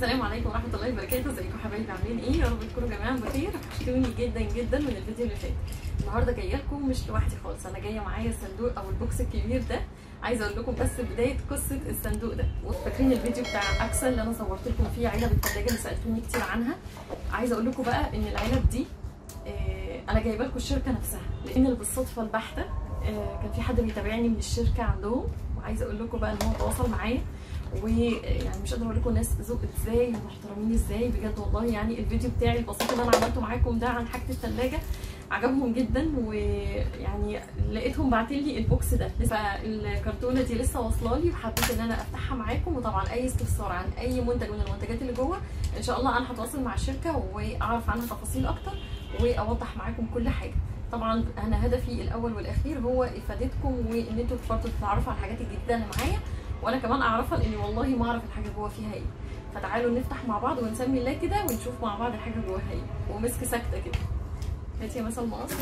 السلام عليكم ورحمه الله وبركاته ازيكم حبايبي عاملين ايه يا رب تكونوا جميعا بخير وحشتوني جدا جدا من الفيديو اللي فات النهارده جايه لكم مش لوحدي خالص انا جايه معايا الصندوق او البوكس الكبير ده عايزه اقول لكم بس بدايه قصه الصندوق ده وفاكرين الفيديو بتاع اكسل اللي انا صورت لكم فيه علب الثلاجه اللي سالتوني كتير عنها عايزه اقول لكم بقى ان العلب دي آه، انا جايبه لكم الشركه نفسها لان بالصدفه البحته آه، كان في حد بيتابعني من الشركه عندهم وعايزه اقول لكم بقى ان هو تواصل معايا ويعني مش قادره اقول لكم الناس ذوق ازاي ومحترمين ازاي بجد والله يعني الفيديو بتاعي البسيط اللي انا عملته معاكم ده عن حاجه الثلاجه عجبهم جدا ويعني لقيتهم باعتين لي البوكس ده فالكرتونه دي لسه واصله لي وحبيت ان انا افتحها معاكم وطبعا اي استفسار عن اي منتج من المنتجات اللي جوه ان شاء الله انا هتواصل مع الشركه واعرف عنها تفاصيل اكتر واوضح معاكم كل حاجه طبعا انا هدفي الاول والاخير هو افادتكم وان انتوا برضه تتعرفوا على الحاجات الجديده اللي معايا وانا كمان اعرفها لاني والله ما اعرف الحاجه جوه فيها ايه فتعالوا نفتح مع بعض ونسمي الله كده ونشوف مع بعض الحاجه جواها ايه ومسك ساكته كده هاتي يا مثلا مقص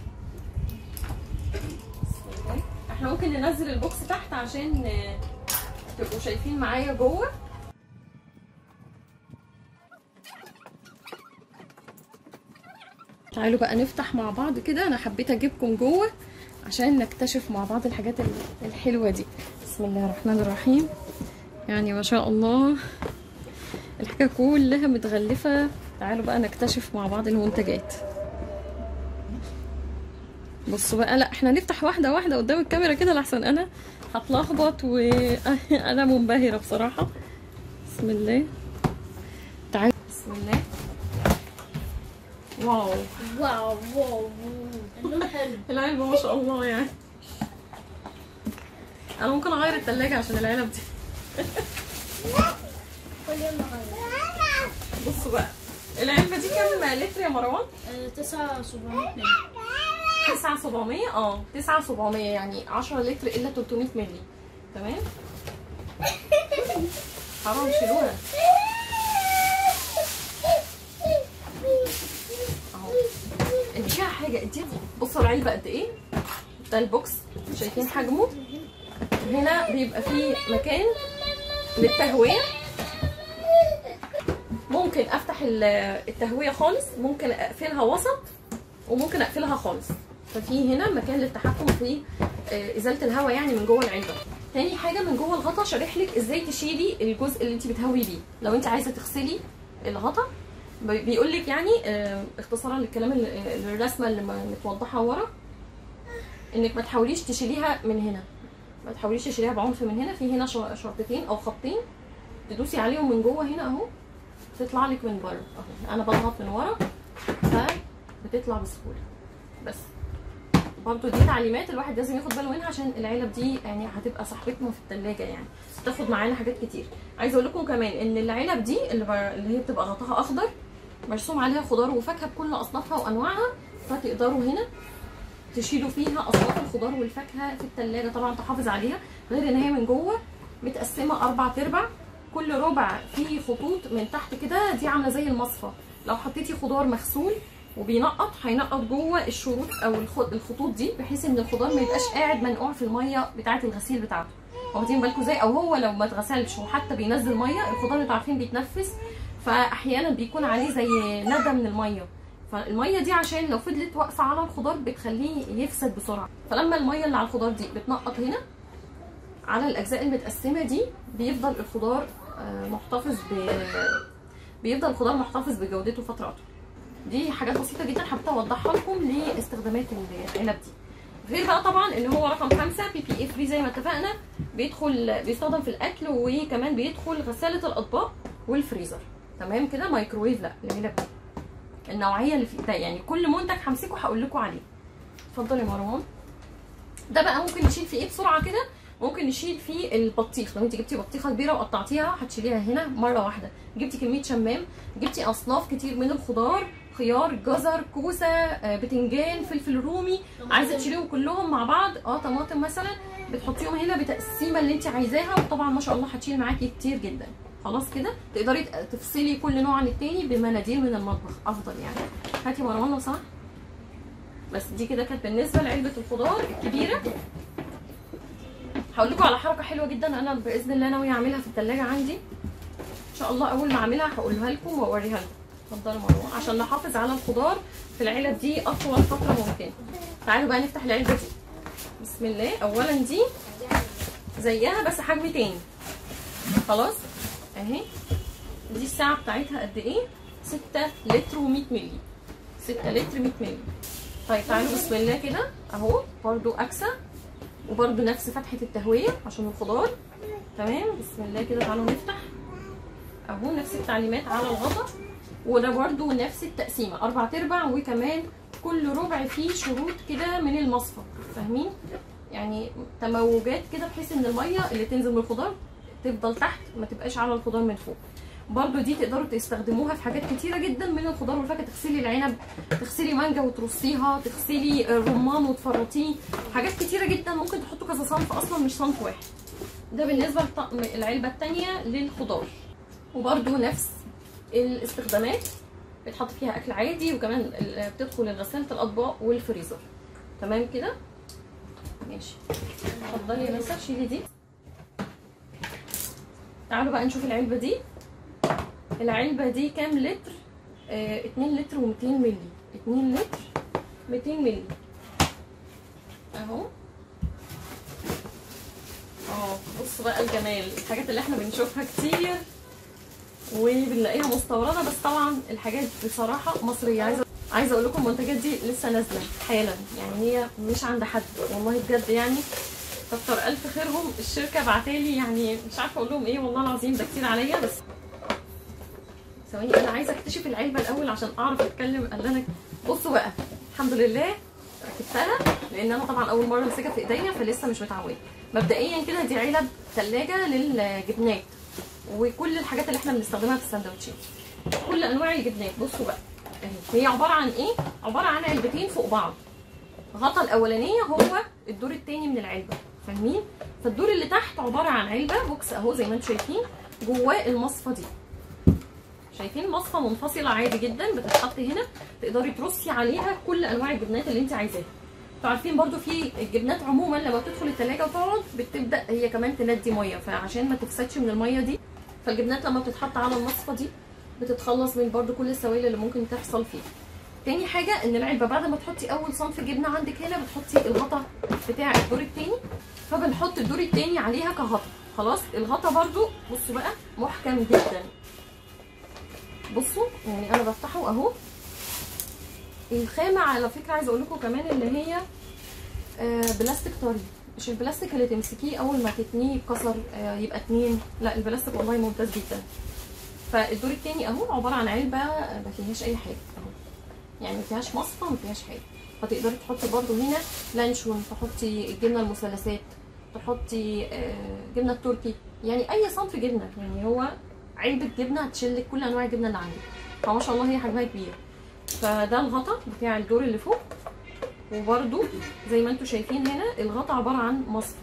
بسم الله. احنا ممكن ننزل البوكس تحت عشان آه، تبقوا شايفين معايا جوه تعالوا بقى نفتح مع بعض كده انا حبيت اجيبكم جوه عشان نكتشف مع بعض الحاجات الحلوه دي بسم الله الرحمن الرحيم يعني ما شاء الله الحاجه كلها متغلفه تعالوا بقى نكتشف مع بعض المنتجات بصوا بقى لا احنا نفتح واحده واحده قدام الكاميرا كده لحسن انا هتلخبط وانا منبهره بصراحه بسم الله تعالوا بسم الله واو واو واو اللون حلو العلبة ما شاء الله يعني انا ممكن اغير التلاجة عشان العلب دي كل يوم نغير بصوا بقى العلبة دي كام لتر يا مروان؟ آه، تسعة سبعمية تسعة سبعمية اه تسعة سبعمية يعني عشرة لتر الا 300 مللي تمام؟ حرام شيلوها اهو اديها حاجة اديها بصوا العلبة قد ايه؟ ده البوكس شايفين حجمه؟ هنا بيبقى فيه مكان للتهوية ممكن افتح ال- التهوية خالص ممكن اقفلها وسط وممكن اقفلها خالص ففي هنا مكان للتحكم في آه، ازالة الهواء يعني من جوه العلبة تاني حاجة من جوه الغطا شارح لك ازاي تشيلي الجزء اللي انت بتهوي بيه لو انت عايزة تغسلي الغطا بيقول لك يعني آه، اختصارا للكلام ال- ال- الرسمة اللي م- متوضحة ورا انك ما تحاوليش تشيليها من هنا ما تحاوليش تشيليها بعنف من هنا في هنا شر- شرطتين او خطين تدوسي عليهم من جوه هنا اهو تطلع لك من بره اهو انا بضغط من ورا فبتطلع بسهوله بس برضو دي تعليمات الواحد لازم ياخد باله منها عشان العلب دي يعني هتبقى صاحبتنا في التلاجة يعني تاخد معانا حاجات كتير عايزه اقول لكم كمان ان العلب دي اللي, ب... اللي هي بتبقى غطاها اخضر مرسوم عليها خضار وفاكهه بكل اصنافها وانواعها فتقدروا هنا تشيلوا فيها اصناف الخضار والفاكهه في التلاجة طبعا تحافظ عليها غير ان هي من جوه متقسمه اربع تربع كل ربع فيه خطوط من تحت كده دي عامله زي المصفى لو حطيتي خضار مغسول وبينقط هينقط جوه الشروط او الخ- الخطوط دي بحيث ان الخضار ما يبقاش قاعد منقوع في الميه بتاعه الغسيل بتاعته واخدين بالكم ازاي او هو لو ما اتغسلش وحتى بينزل ميه الخضار انتوا عارفين بيتنفس فاحيانا بيكون عليه زي ندى من الميه فالميه دي عشان لو فضلت واقفه على الخضار بتخليه يفسد بسرعه فلما الميه اللي على الخضار دي بتنقط هنا على الاجزاء المتقسمه دي بيفضل الخضار آه، محتفظ ب بيفضل الخضار محتفظ بجودته فتره اطول دي حاجات بسيطه جدا حبيت اوضحها لكم لاستخدامات العلب دي غير بقى طبعا ان هو رقم خمسة بي بي اي فري زي ما اتفقنا بيدخل بيستخدم في الاكل وكمان بيدخل غساله الاطباق والفريزر تمام كده مايكروويف لا العلب دي النوعيه اللي في ده يعني كل منتج همسكه هقول لكم عليه اتفضل يا مروان ده بقى ممكن نشيل فيه ايه بسرعه كده ممكن نشيل فيه البطيخ لو انت جبتي بطيخه كبيره وقطعتيها هتشيليها هنا مره واحده جبتي كميه شمام جبتي اصناف كتير من الخضار خيار جزر كوسه آه، بتنجان فلفل رومي عايزه تشيليهم كلهم مع بعض اه طماطم مثلا بتحطيهم هنا بتقسيمه اللي انت عايزاها وطبعا ما شاء الله هتشيل معاكي كتير جدا خلاص كده تقدري تفصلي كل نوع عن التاني بمناديل من المطبخ افضل يعني هاتي مروان لو سمحت بس دي كده كانت بالنسبه لعلبه الخضار الكبيره هقول لكم على حركه حلوه جدا انا باذن الله ناويه اعملها في الثلاجه عندي ان شاء الله اول ما اعملها هقولها لكم واوريها لكم اتفضلوا مروه عشان نحافظ على الخضار في العلب دي اطول فتره ممكنه تعالوا بقى نفتح العلبه دي بسم الله اولا دي زيها بس حجم تاني خلاص اهي دي الساعه بتاعتها قد ايه 6 لتر و100 مللي 6 لتر 100 مللي طيب تعالوا بسم الله كده اهو برضو اكسه وبرضو نفس فتحه التهويه عشان الخضار تمام بسم الله كده تعالوا نفتح اهو نفس التعليمات على الغطا وده برضو نفس التقسيمه اربع تربع وكمان كل ربع فيه شروط كده من المصفى فاهمين يعني تموجات كده بحيث ان الميه اللي تنزل من الخضار تفضل تحت ما تبقاش على الخضار من فوق برضو دي تقدروا تستخدموها في حاجات كتيره جدا من الخضار والفاكهه تغسلي العنب تغسلي مانجا وترصيها تغسلي الرمان وتفرطيه حاجات كتيره جدا ممكن تحطوا كذا صنف اصلا مش صنف واحد ده بالنسبه للطقم العلبه الثانيه للخضار وبرضو نفس الاستخدامات بيتحط فيها اكل عادي وكمان ال- بتدخل غساله الاطباق والفريزر تمام كده ماشي اتفضلي يا نسا شيلي دي تعالوا بقى نشوف العلبه دي العلبه دي كام لتر آه 2 لتر و200 مللي 2 لتر 200 مللي اهو اه بصوا بقى الجمال الحاجات اللي احنا بنشوفها كتير وبنلاقيها مستورده بس طبعا الحاجات بصراحه مصريه عايزه عايزه اقول لكم المنتجات دي لسه نازله حالا يعني هي مش عند حد والله بجد يعني كتر الف خيرهم الشركه بعتالي يعني مش عارفه اقول لهم ايه والله العظيم ده كتير عليا بس ثواني انا عايزه اكتشف العلبه الاول عشان اعرف اتكلم قال انا بصوا بقى الحمد لله ركبتها لان انا طبعا اول مره امسكها في ايديا فلسه مش متعوده مبدئيا كده دي علب ثلاجه للجبنات وكل الحاجات اللي احنا بنستخدمها في السندوتشات كل انواع الجبنات بصوا بقى اهي هي عباره عن ايه عباره عن علبتين فوق بعض غطا الاولانيه هو الدور الثاني من العلبه فاهمين فالدور اللي تحت عباره عن علبه بوكس اهو زي ما انتم شايفين جواه المصفى دي شايفين مصفى منفصله عادي جدا بتتحط هنا تقدري ترصي عليها كل انواع الجبنات اللي انت عايزاها انتوا عارفين برضو في الجبنات عموما لما بتدخل التلاجة وتقعد بتبدا هي كمان تندي ميه فعشان ما تفسدش من الميه دي فالجبنات لما بتتحط على المصفى دي بتتخلص من برضو كل السوائل اللي ممكن تحصل فيها تاني حاجة ان العلبة بعد ما تحطي اول صنف جبنة عندك هنا بتحطي الغطا بتاع الدور التاني فبنحط الدور التاني عليها كغطا خلاص الغطا برضو بصوا بقى محكم جدا بصوا يعني انا بفتحه اهو الخامة على فكرة عايزة اقول لكم كمان اللي هي آه بلاستيك طري مش البلاستيك اللي تمسكيه اول ما تتنيه يتكسر آه يبقى اتنين لا البلاستيك والله ممتاز جدا فالدور التاني اهو عباره عن علبه ما فيهاش اي حاجه اهو يعني ما فيهاش مصفى ما فيهاش حاجه فتقدري تحطي برده هنا لانشون تحطي الجبنه المثلثات تحطي آه جبنه التركي يعني اي صنف جبنه يعني هو علبه جبنه هتشيل لك كل انواع الجبنه اللي عندك فما شاء الله هي حجمها كبير فده الغطا بتاع الدور اللي فوق وبرده زي ما انتم شايفين هنا الغطا عباره عن مصفى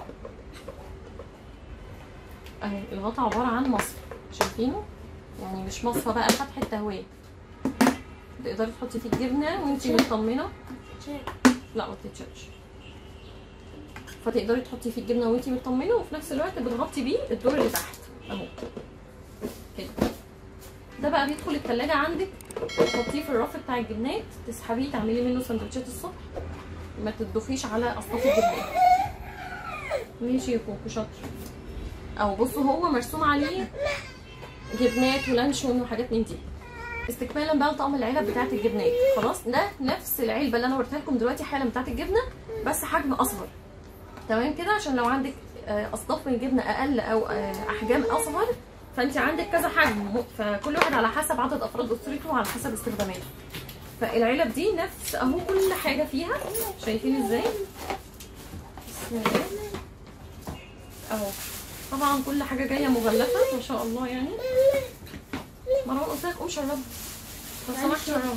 اهي الغطا عباره عن مصفى شايفينه يعني مش مصفى بقى فتح التهويه تقدري تحطي فيه الجبنه وانتي مطمنه لا ما تتشالش فتقدري تحطي فيه الجبنه وانتي مطمنه وفي نفس الوقت بتغطي بيه الدور اللي تحت اهو كده ده بقى بيدخل التلاجة عندك تحطيه في الرف بتاع الجبنات تسحبيه تعملي منه سندوتشات الصبح ما تدوخيش على اصناف الجبنات ماشي يا كوكو شاطر او بصوا هو مرسوم عليه جبنات ولانشون وحاجات من دي استكمالا بقى لطقم العلب بتاعت الجبنات خلاص ده نفس العلبه اللي انا وريتها لكم دلوقتي حالا بتاعت الجبنه بس حجم اصغر تمام كده عشان لو عندك آه، اصناف من الجبنه اقل او آه، احجام اصغر فانت عندك كذا حجم فكل واحد على حسب عدد افراد اسرته وعلى حسب استخداماته فالعلب دي نفس اهو كل حاجه فيها شايفين ازاي بسم الله اهو طبعا كل حاجه جايه مغلفه ما شاء الله يعني مروان قلت لك قوم شربها لو سمحت شربها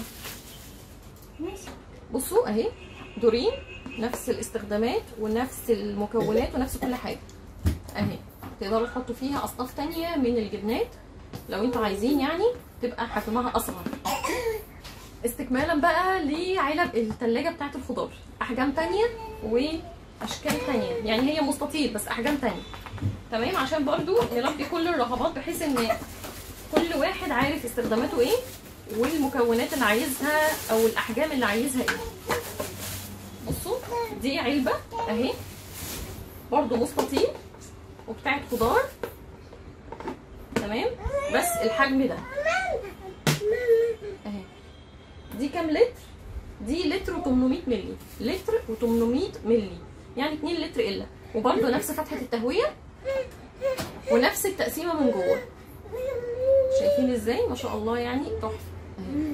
بصوا اهي دورين نفس الاستخدامات ونفس المكونات ونفس كل حاجه اهي تقدروا تحطوا فيها اصناف تانية من الجبنات لو انتوا عايزين يعني تبقى حجمها اصغر استكمالا بقى لعلب التلاجة بتاعت الخضار احجام تانية واشكال تانية يعني هي مستطيل بس احجام تانية تمام عشان برضو نلبي كل الرغبات بحيث ان كل واحد عارف استخداماته ايه والمكونات اللي عايزها او الاحجام اللي عايزها ايه بصوا دي علبه اهي برضو مستطيل وبتاعت خضار تمام بس الحجم ده اهي دي كام لتر دي لتر و800 مللي لتر و800 مللي يعني 2 لتر الا وبرضو نفس فتحه التهويه ونفس التقسيمه من جوه شايفين ازاي ما شاء الله يعني تحفه اهي.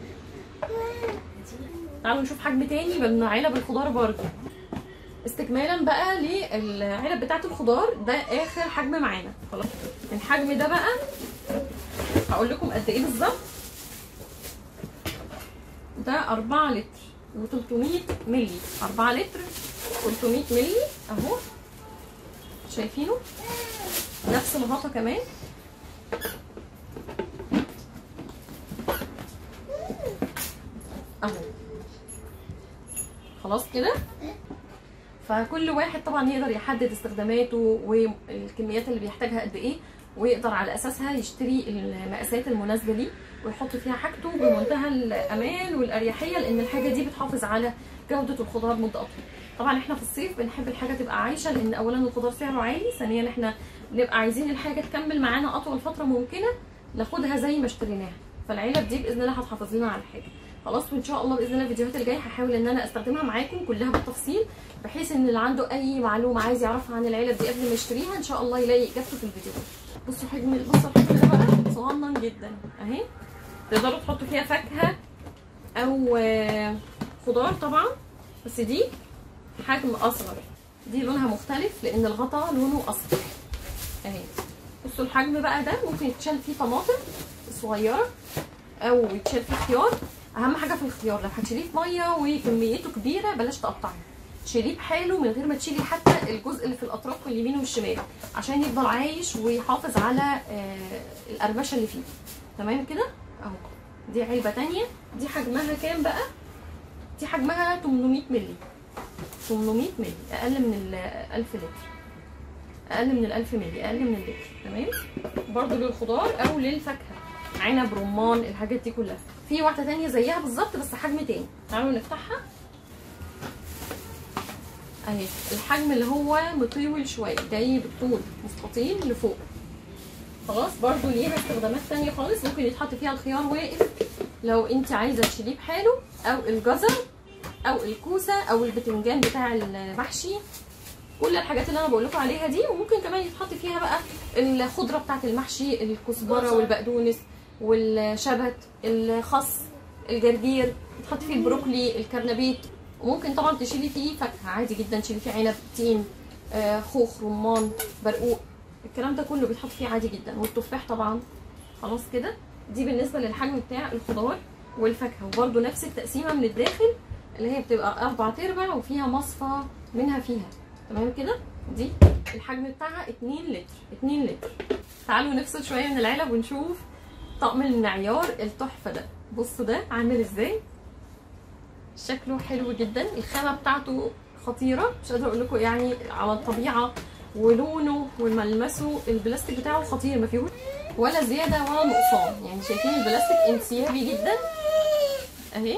تعالوا نشوف حجم تاني من علب الخضار برضو استكمالا بقى للعلب بتاعه الخضار ده اخر حجم معانا خلاص الحجم ده بقى هقول لكم قد ايه بالظبط ده 4 لتر و300 مللي 4 لتر 300 مللي اهو شايفينه نفس الغطا كمان اهو خلاص كده فكل واحد طبعا يقدر يحدد استخداماته والكميات اللي بيحتاجها قد ايه ويقدر على اساسها يشتري المقاسات المناسبه ليه ويحط فيها حاجته بمنتهى الامان والاريحيه لان الحاجه دي بتحافظ على جوده الخضار مده اطول طبعا احنا في الصيف بنحب الحاجه تبقى عايشه لان اولا الخضار سعره عالي ثانيا احنا بنبقى عايزين الحاجه تكمل معانا اطول فتره ممكنه ناخدها زي ما اشتريناها فالعلب دي باذن الله هتحافظ لنا على الحاجه خلاص وان شاء الله باذن الله الفيديوهات اللي جايه هحاول ان انا استخدمها معاكم كلها بالتفصيل بحيث ان اللي عنده اي معلومه عايز يعرفها عن العلب دي قبل ما يشتريها ان شاء الله يلاقي اجابته في الفيديو بصوا حجم بصوا الحجم ده بقى صغنن جدا اهي تقدروا تحطوا فيها فاكهه او آه، خضار طبعا بس دي حجم اصغر دي لونها مختلف لان الغطا لونه اصفر اهي بصوا الحجم بقى ده ممكن يتشال فيه طماطم صغيره او يتشال فيه خيار اهم حاجه في الخيار لو هتشيليه في ميه وكميته كبيره بلاش تقطعيه تشيليه بحاله من غير ما تشيلي حتى الجزء اللي في الاطراف واليمين والشمال عشان يفضل عايش ويحافظ على آه، القرمشه اللي فيه تمام كده اهو دي علبه تانية دي حجمها كام بقى دي حجمها 800 مللي 800 مللي اقل من ال 1000 لتر اقل من ال 1000 مللي اقل من اللتر تمام برضو للخضار او للفاكهه عنب رمان الحاجات دي كلها في واحده تانية زيها بالظبط بس حجم تاني تعالوا نفتحها اهي الحجم اللي هو مطول شويه جاي بالطول مستطيل لفوق خلاص برضو ليها استخدامات تانية خالص ممكن يتحط فيها الخيار واقف لو انت عايزه تشيليه بحاله او الجزر او الكوسه او البتنجان بتاع المحشي كل الحاجات اللي انا بقول لكم عليها دي وممكن كمان يتحط فيها بقى الخضره بتاعه المحشي الكزبره والبقدونس والشبت الخس الجرجير تحط فيه البروكلي الكرنبيت وممكن طبعا تشيلي فيه فاكهه عادي جدا تشيلي فيه عنب تين آه، خوخ رمان برقوق الكلام ده كله بيتحط فيه عادي جدا والتفاح طبعا خلاص كده دي بالنسبه للحجم بتاع الخضار والفاكهه وبرده نفس التقسيمه من الداخل اللي هي بتبقى اربع ارباع وفيها مصفى منها فيها تمام كده دي الحجم بتاعها 2 لتر 2 لتر تعالوا نفصل شويه من العلب ونشوف طقم المعيار التحفه ده بصوا ده عامل ازاي شكله حلو جدا الخامه بتاعته خطيره مش قادره اقول لكم يعني على الطبيعه ولونه وملمسه البلاستيك بتاعه خطير ما فيهوش ولا زياده ولا نقصان يعني شايفين البلاستيك انسيابي جدا اهي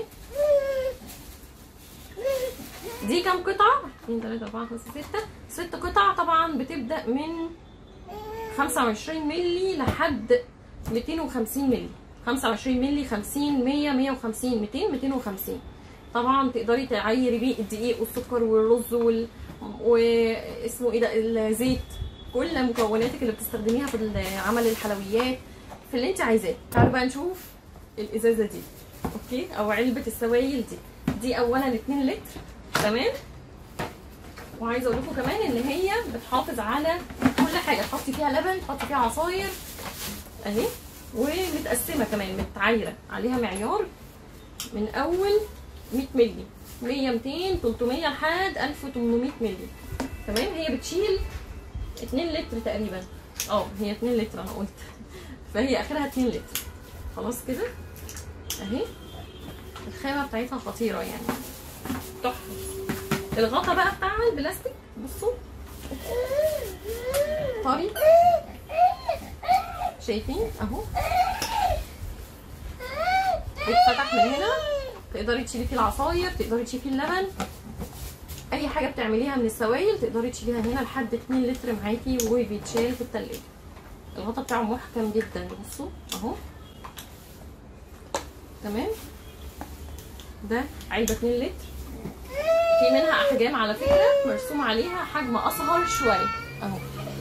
دي كام قطعه 2 3 4 5 6 ست قطع طبعا بتبدا من 25 مللي لحد 250 مللي 25 مللي 50 100 150 200 250 طبعا تقدري تعيري بيه الدقيق والسكر والرز وال... واسمه ايه ده الزيت كل مكوناتك اللي بتستخدميها في عمل الحلويات في اللي انت عايزاه تعالوا بقى نشوف الازازه دي اوكي او علبه السوائل دي دي اولا 2 لتر تمام وعايزه اقول لكم كمان ان هي بتحافظ على كل حاجه تحطي فيها لبن تحطي فيها عصاير اهي ومتقسمه كمان متعايره عليها معيار من اول 100 مللي 100 200 300 لحد 1800 مللي تمام هي بتشيل 2 لتر تقريبا اه هي 2 لتر انا قلت فهي اخرها 2 لتر خلاص كده اهي الخامه بتاعتها خطيره يعني تحفه الغطا بقى بتاعها البلاستيك بصوا طري شايفين اهو بيتفتح من هنا تقدري تشيلي فيه العصاير تقدري تشيلي فيه اللبن اي حاجه بتعمليها من السوائل تقدري تشيليها هنا لحد 2 لتر معاكي وبيتشال في التلاجة الغطا بتاعه محكم جدا بصوا اهو تمام ده علبه 2 لتر في منها احجام على فكره مرسوم عليها حجم اصغر شويه اهو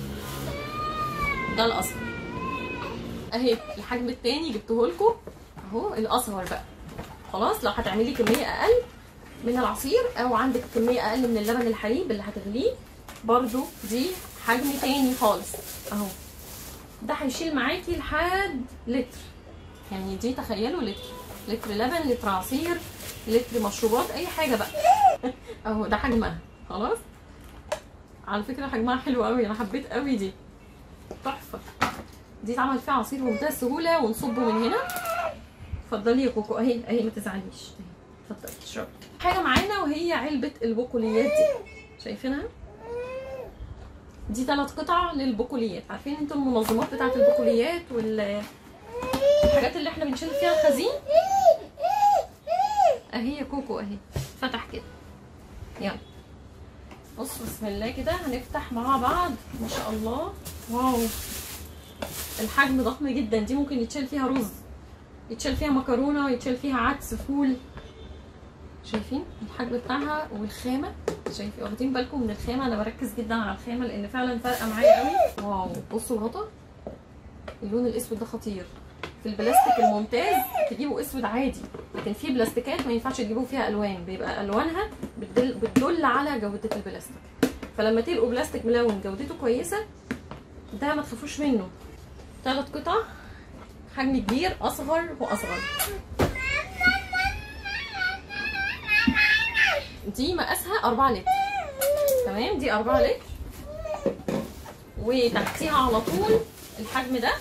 ده الاصغر اهي الحجم التاني جبته لكم اهو الاصغر بقى خلاص لو هتعملي كميه اقل من العصير او عندك كميه اقل من اللبن الحليب اللي هتغليه برضو دي حجم تاني خالص اهو ده هيشيل معاكي لحد لتر يعني دي تخيلوا لتر لتر لبن لتر عصير لتر مشروبات اي حاجه بقى اهو ده حجمها خلاص على فكره حجمها حلو قوي انا حبيت قوي دي تحفه دي اتعمل فيها عصير بمنتهى السهوله ونصبه من هنا اتفضلي يا كوكو اهي اهي ما تزعليش اهي اتفضلي اشربي حاجه معانا وهي علبه البقوليات دي شايفينها دي ثلاث قطع للبقوليات عارفين انتوا المنظمات بتاعه البقوليات وال الحاجات اللي احنا بنشيل فيها الخزين اهي يا كوكو اهي فتح كده يلا بص بسم الله كده هنفتح مع بعض ما شاء الله واو الحجم ضخم جدا دي ممكن يتشال فيها رز يتشال فيها مكرونه يتشال فيها عدس فول شايفين الحجم بتاعها والخامه شايفين واخدين بالكم من الخامه انا بركز جدا على الخامه لان فعلا فارقه معايا قوي واو بصوا الغطا اللون الاسود ده خطير في البلاستيك الممتاز تجيبوا اسود عادي لكن في بلاستيكات ما ينفعش تجيبوا فيها الوان بيبقى الوانها بتدل, بتدل على جوده البلاستيك فلما تلقوا بلاستيك ملون جودته كويسه ده ما تخافوش منه ثلاث قطع حجم كبير اصغر واصغر دي مقاسها 4 لتر تمام دي 4 لتر وتحتيها على طول الحجم ده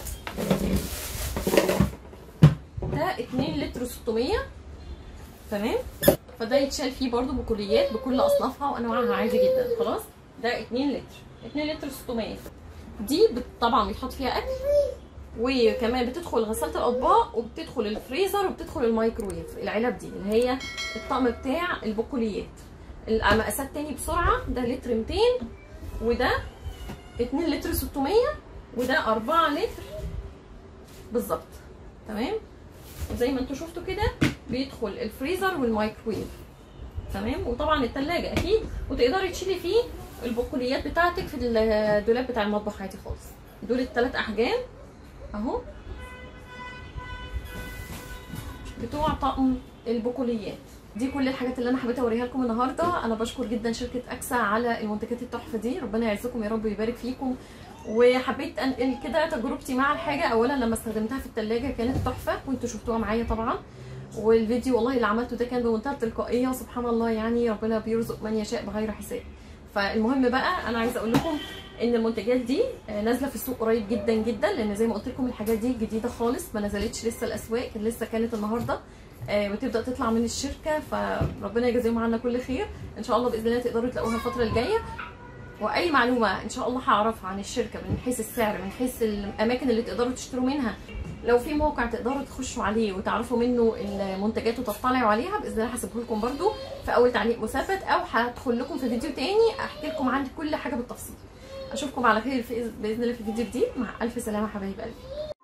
ده 2 لتر 600 تمام فده يتشال فيه برضو بكليات بكل اصنافها وانواعها عادي جدا خلاص ده 2 لتر 2 لتر 600 دي بت- طبعا بيتحط فيها اكل وكمان بتدخل غسالة الأطباق وبتدخل الفريزر وبتدخل الميكرويف العلب دي اللي هي الطقم بتاع البقوليات المقاسات تاني بسرعة ده لتر 200 وده 2 لتر 600 وده 4 لتر بالظبط تمام زي ما انتوا شفتوا كده بيدخل الفريزر والميكرويف تمام وطبعا التلاجة اكيد وتقدري تشيلي فيه البقوليات بتاعتك في الدولاب بتاع المطبخ عادي خالص دول الثلاث احجام اهو بتوع طقم البقوليات دي كل الحاجات اللي انا حبيت اوريها لكم النهارده انا بشكر جدا شركه اكسا على المنتجات التحفه دي ربنا يعزكم يا رب ويبارك فيكم وحبيت انقل كده تجربتي مع الحاجه اولا لما استخدمتها في التلاجة كانت تحفه وانتوا شفتوها معايا طبعا والفيديو والله اللي عملته ده كان بمنتهى التلقائيه سبحان الله يعني ربنا بيرزق من يشاء بغير حساب فالمهم بقى انا عايزه اقول لكم ان المنتجات دي آه، نازله في السوق قريب جدا جدا لان زي ما قلت لكم الحاجات دي جديده خالص ما نزلتش لسه الاسواق كان لسه كانت النهارده آه، وتبدا تطلع من الشركه فربنا يجازيهم عنا كل خير ان شاء الله باذن الله تقدروا تلاقوها الفتره الجايه واي معلومه ان شاء الله هعرفها عن الشركه من حيث السعر من حيث الاماكن اللي تقدروا تشتروا منها لو في موقع تقدروا تخشوا عليه وتعرفوا منه المنتجات وتطلعوا عليها باذن الله هسيبه لكم برده في اول تعليق مثبت او هدخل لكم في فيديو تاني احكي لكم عن كل حاجه بالتفصيل اشوفكم على خير في باذن الله في فيديو جديد مع الف سلامه حبايب قلبي